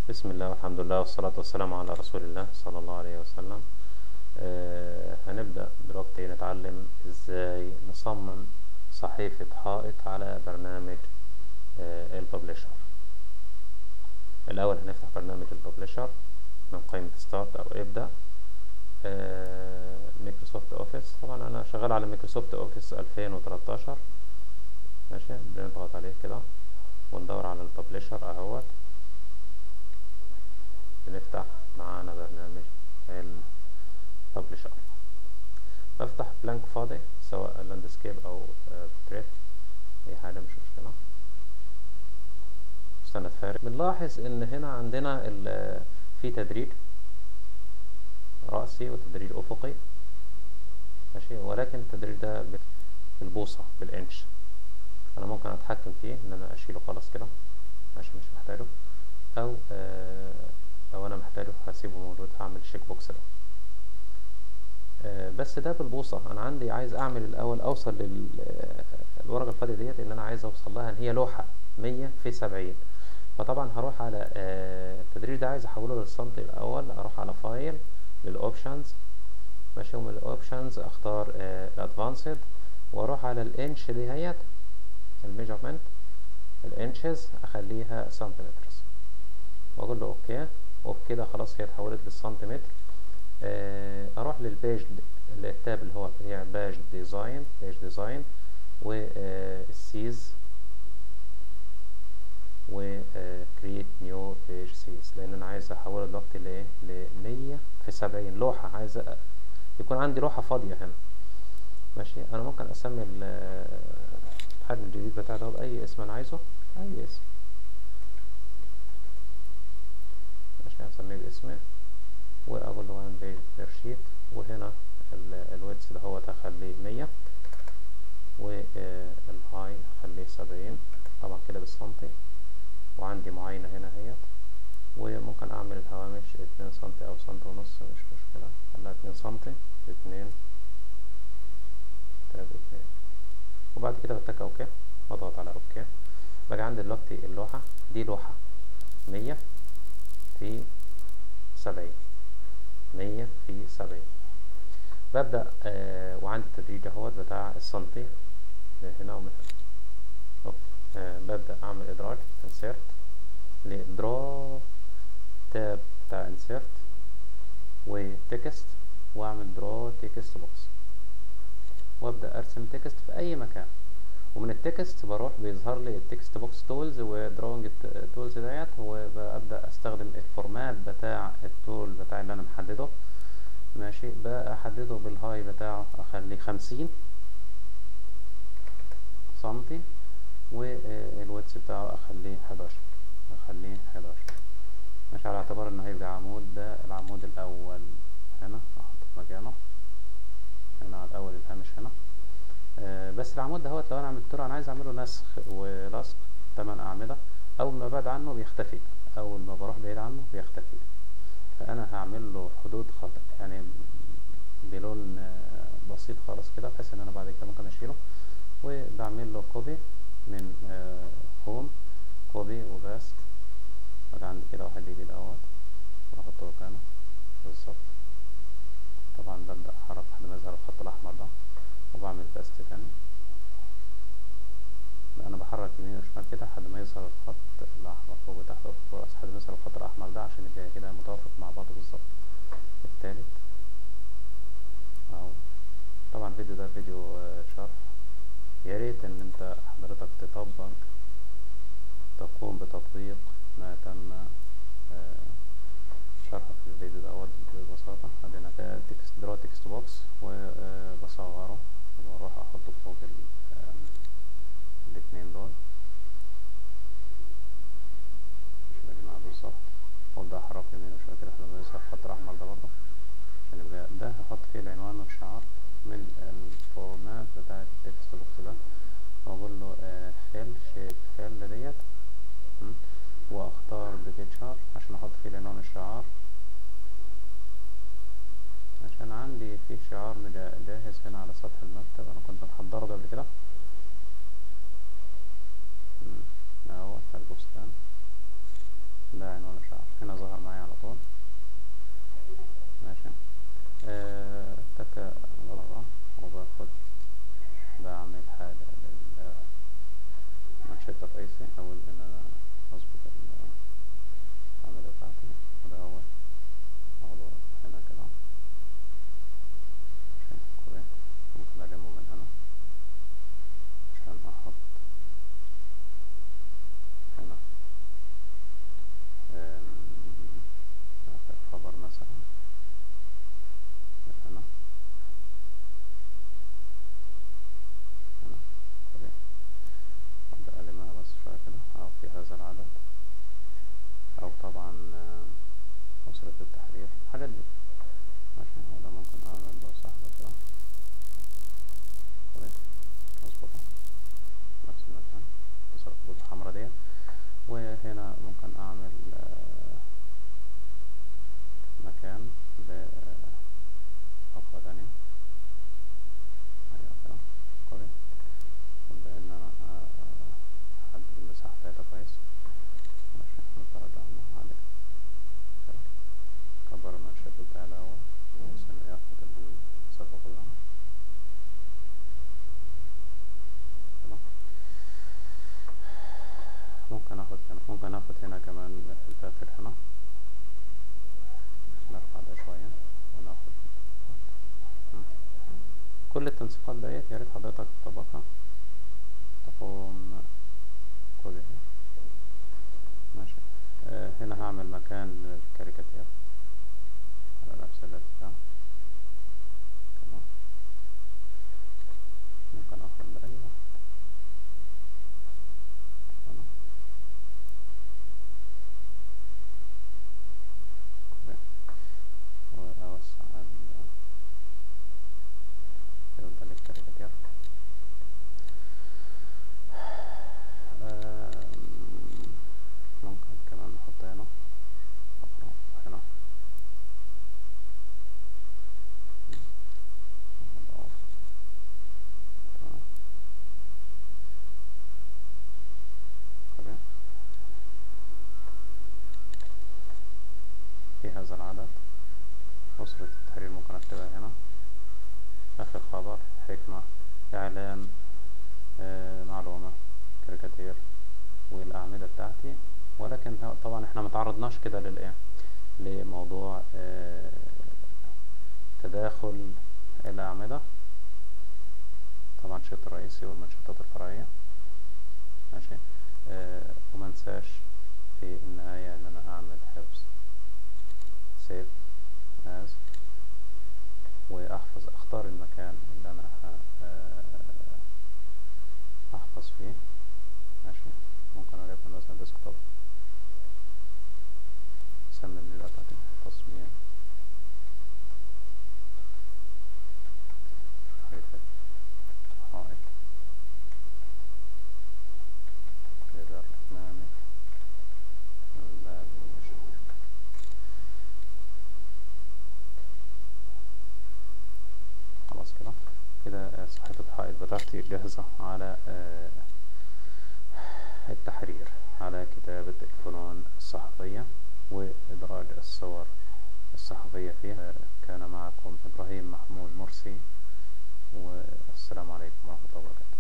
بسم الله والحمد لله والصلاة والسلام على رسول الله صلى الله عليه وسلم آه هنبدأ دلوقتي نتعلم ازاي نصمم صحيفة حائط على برنامج آه الببلشر الأول هنفتح برنامج الببلشر من قائمة ستارت أو ابدأ آه مايكروسوفت اوفيس طبعا أنا شغال على مايكروسوفت اوفيس 2013 ماشي بنضغط عليه كده وندور على الببلشر اهوت بنفتح معانا برنامج الببلشر بفتح بلانك فاضي سواء لاندسكيب او بورتريت اي حاجه مش مشكله مستند فارغ بنلاحظ ان هنا عندنا في تدريج رأسي وتدريج افقي ماشي ولكن التدريج ده بالبوصه بالانش انا ممكن اتحكم فيه ان انا اشيله خالص كده ماشي مش محتاجه او آه لو انا محتاجه هسيبه موجود هعمل الشيك بوكس ده آه بس ده بالبوصة انا عندي عايز اعمل الاول اوصل للورقة الفاضية ديت ان انا عايز اوصل لها ان هي لوحة مية في سبعين فطبعا هروح على آه التدريج ده عايز احوله للسنتي الاول اروح على فايل للاوبشنز ماشي ومن الاوبشنز اختار الادفانسد واروح على الانش دهيت الميجرمنت الانشز اخليها سنتيمترز واقول له اوكي وبكده خلاص هي اتحولت للسنتيمتر اروح للبيج التاب اللي هو بتاع باج ديزاين باج ديزاين والسيز و كرييت نيو بيج سيز لان انا عايز احوله دلوقتي لايه ل 100 في 70 لوحه عايز يكون عندي لوحه فاضيه هنا ماشي انا ممكن اسمي الحجم الجديد بتاعه ده باي اسم انا عايزه اي اسم ماشي هسميه باسمي واقول له وان بيج بير شيت وهنا الويدث ده هو اخليه مية والهاي اخليه سبعين طبعا كده بالسنتي وعندي معاينة هنا اهيت وممكن اعمل الهوامش اتنين سنتي او سنتي ونص مش مشكلة خليها اتنين سنتي اتنين تلاتة اتنين وبعد كده بتك اوكي واضغط على اوكي باجي عندي دلوقتي اللوحة دي لوحة مية في سبعين مية في سبعين ببدأ آه وعندي التدريج اهوت بتاع السنتي هنا ومن هنا آه ببدأ أعمل إدراج انسيرت لدرا تاب بتاع انسيرت وتكست وأعمل درا تكست بوكس وأبدأ أرسم تكست في أي مكان ومن التكست بروح بيظهر لي التكست بوكس تولز ودراونج تولز ديت وببدا استخدم الفورمات بتاع التول بتاع اللي انا محدده ماشي بحدده بالهاي بتاعه اخليه خمسين سنتي والويتس بتاعه اخليه حداشر اخليه حداشر ماشي على اعتبار انه هيبقى عمود ده العمود الاول هنا احطه مكانه هنا على الاول الهامش هنا آه بس العمود دهوت لو انا عملت له انا عايز اعمله نسخ ولصق تمن اعمده اول ما ببعد عنه بيختفي اول ما بروح بعيد عنه بيختفي فانا هعمل له حدود خطأ يعني بلون آه بسيط خالص كده بحيث ان انا بعد كده ممكن اشيله وبعمل له كوبي من آه هوم كوبي وباست بقى عندي كده واحد جديد اهوت واحطه مكانه بالظبط طبعا ببدأ احرك لحد ما يظهر الخط الاحمر ده وبعمل باست تاني انا بحرك يمين وشمال كده لحد ما يظهر الخط الاحمر فوق وتحت وفوق راس لحد ما يظهر الخط الاحمر ده عشان يبقى كده متوافق مع بعضه بالظبط التالت اهو طبعا الفيديو ده فيديو شرح يا ريت ان انت حضرتك تطبق تقوم بتطبيق ما تم شرحه في الفيديو دوت ببساطة عندنا كده تكست درا تكست بوكس وبصغره واروح احطه فوق الاتنين دول مش بجمع بالظبط وابدأ احركه يمين وشوية كده لحد ما يظهر الخط الاحمر ده برضه عشان يبقى ده هحط فيه العنوان والشعار من الفورمات بتاعة التكست بوكس ده واقول له فيل شيب فيل ديت واختار بيكتشر عشان احط فيه العنوان والشعار عشان عندي فيه شعار جاهز هنا على سطح المكتب انا كنت محضره قبل كده اهو البستان ده عنوان الشعر هنا ظهر معايا على طول ماشي آه، تك مرة وباخد بعمل حاجة للمنشط الرئيسي أول إن أنا أظبط ال- الأعمدة بتاعتي وده أول أخده هنا كده ماشي كوبي ممكن ألمه من هنا عشان أحط هنا آم، آخر خبر مثلا من هنا هنا كوبي أبدأ ألمها بس شوية كده أو في هذا العدد أو طبعا آه، وصلة التحرير الحاجات دي ماشي وده ممكن أعمل له سحبة كده كوبي أظبطه نفس المكان تصل الخطوط الحمراء ديت وهنا ممكن أعمل آه، مكان لصفحة تانية أيوة كده كوبي وأبدأ إن أنا آه، أحدد المساحة بتاعتها كويس ماشي نتراجع عنها عادي كده كبر المنشط بتاعي الأول بحيث إنه ياخد المسافة كلها تمام ممكن اخد كمان ممكن اخد هنا كمان في الاخر هنا نرفع ده شوية وناخد مم. كل التنسيقات ديت يا ريت حضرتك تطبقها تقوم كل ماشي آه هنا هعمل مكان للكاريكاتير على نفس الارتفاع كده ممكن اخد ده ايوه هنا كده وأوسع ال يبقى للكاريكاتير آم، ممكن كمان نحط هنا فقرة هنا ناخد أول. تمام. كده. في هذا العدد أسرة التحرير ممكن أكتبها هنا آخر خبر حكمة إعلان آه، معلومة كاريكاتير والأعمدة بتاعتي ولكن ه- طبعا احنا متعرضناش كده للإيه لموضوع آه، تداخل الأعمدة طبعا الشريط الرئيسي والمنشطات الفرعية ماشي آه، ومنساش في النهاية إن أنا أعمل حفظ save as وأحفظ أختار المكان اللي أنا ه- آه، أحفظ فيه ماشي ممكن أليكن مثلا ديسكتوب سمي الليلة بتاعتي تصميم حيث حائط للبرنامج البرنامج خلاص كده كده صحيفة الحائط بتاعتي جاهزة على آه، التحرير على كتابة الفنون الصحفية وإدراج الصور الصحفية فيها كان معكم إبراهيم محمود مرسي والسلام عليكم ورحمة الله وبركاته